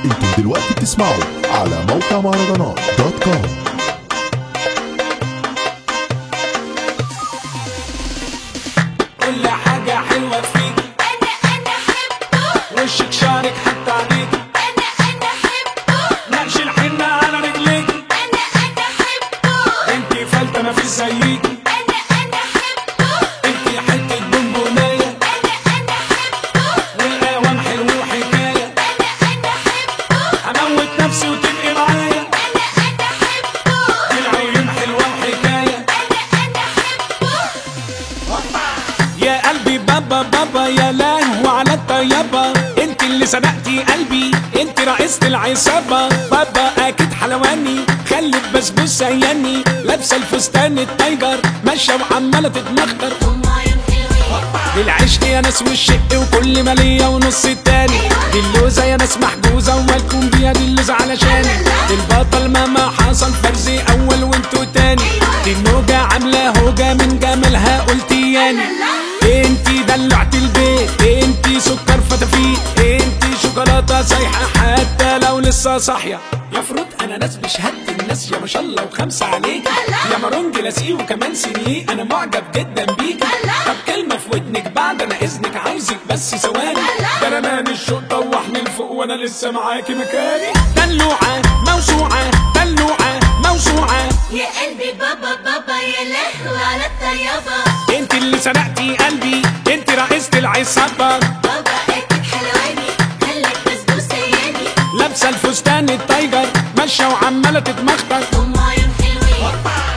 انتم دلوقتي بتسمعوا على موقع مهرجانات دوت كوم كل حاجة حلوة فيك أنا أنا حبه وشك شعرك حتى عليك أنا أنا حبه نقش الحنة على رجليك أنا أنا حبه انتي فلتة مفيش زيك أنا أنا حبه انتي حتة بونبوناية أنا أنا حبه والقوام حلو وحكاية أنا أنا حبه هموت نفسي وتبقي معايا أنا أنا حبه العيون حلوة وحكاية أنا أنا حبه يا قلبي بابا بابا يا لهو على الطيابة انت اللي سبقتي قلبي انت رئيسة العصابة بابا اكيد حلواني خلت بسبوسة ياني لابسة الفستان التايجر ماشية وعمالة تتمخطر هم عيون حلوين العشق يا ناس والشق وكل ما ليا ونص التاني دي اللوزة يا ناس محجوزة ومالكم بيها دي اللوزة علشاني البطل مهما حصل فرزي أول وانتو تاني دي النوجة عاملة هوجة من جمالها قلتي ياني انتي دلعت البيت انتي سكر فتافيت انتي شوكولاتة سايحة حتى لو لسه صاحية يا فروت انا ناس مش هد الناس يا ما شاء الله وخمسة عليك يا مارونج لاسيه وكمان سينيه انا معجب جدا بيك طب كلمة في ودنك بعد انا اذنك عاوزك بس ثواني ده انا من الشوق طوحني لفوق وانا لسه معاكي مكاني دلوعة موسوعة دلوعة موسوعة يا قلبي بابا بابا يا لهو على الطيابة انت اللي سرقتي قلبي انت رئيسة العصابة بابا أكيد حلواني خلك بسبوسة ياني لابسة الفستان التايجر ماشية وعمالة تتمخطر هم عيون حلوين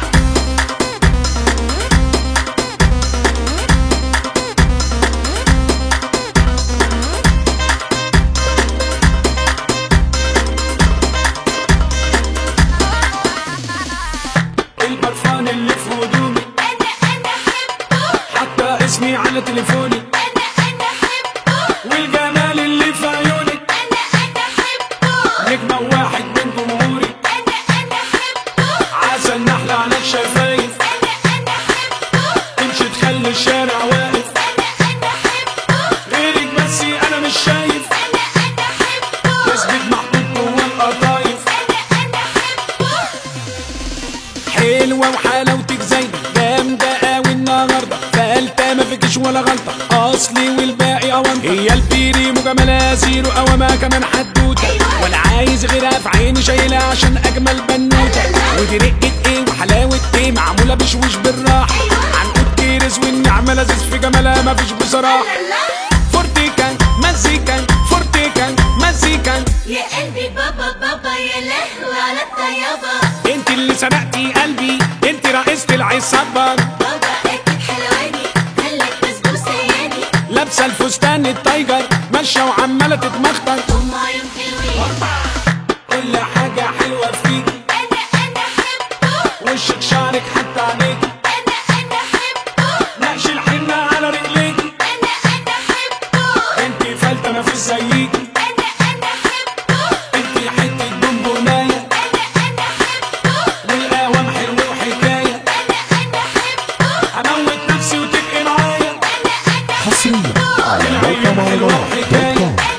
البرفان اللي في هدومي أنا أنا حبه حتى اسمي على تليفوني أنا أنا حبه والجمال اللي في عيونك أنا أنا حبه نجمة واحد من جمهوري أنا أنا حبه عسل نحلة على الشفايف أنا أنا حبه تمشي تخلي الشارع واقف أنا أنا حبه غيرك بس انا مش شايف أنا أنا حبه اسمك محطوط جوه القطايف أنا أنا حبه حلوة وحلاوتك زايدة جامدة قوي النهاردة فلتة ما فيكش ولا غلطة أصلي والباقي أونطة هي البيري مجاملة زيرو أوامة كمان حدوتة ولا عايز غيرها في عيني شايلها عشان أجمل بنوتة ودي رقة إيه وحلاوة إيه معمولة بشوش بالراحة عنقود كيرز والنعمة لذيذ في جمالها مفيش بصراحة فورتيكا مزيكا فورتيكا مزيكا يا قلبي بابا بابا يا لهو على الطيابة انت اللي سرقتي قلبي انت رئيسة العصابة بابا أكيد حلواني خلك بسبوسة ياني لابسه الفستان التايجر ماشيه وعماله تتمخطر هم عيون حلوين كل حاجه حلوه فيك أنا أنا حبه وشك شعرك حتى عليك أنا أنا حبه نقش الحنه على رجليك أنا أنا حبه انت فلتة مفيش زيك أنا أنا حبه انت حته بونبونايه أنا أنا حبه والقوام حلو وحكايه أنا أنا حبه هموت نفسي وتبقي معايا حصريا على موقع مهرجانات دوت كوم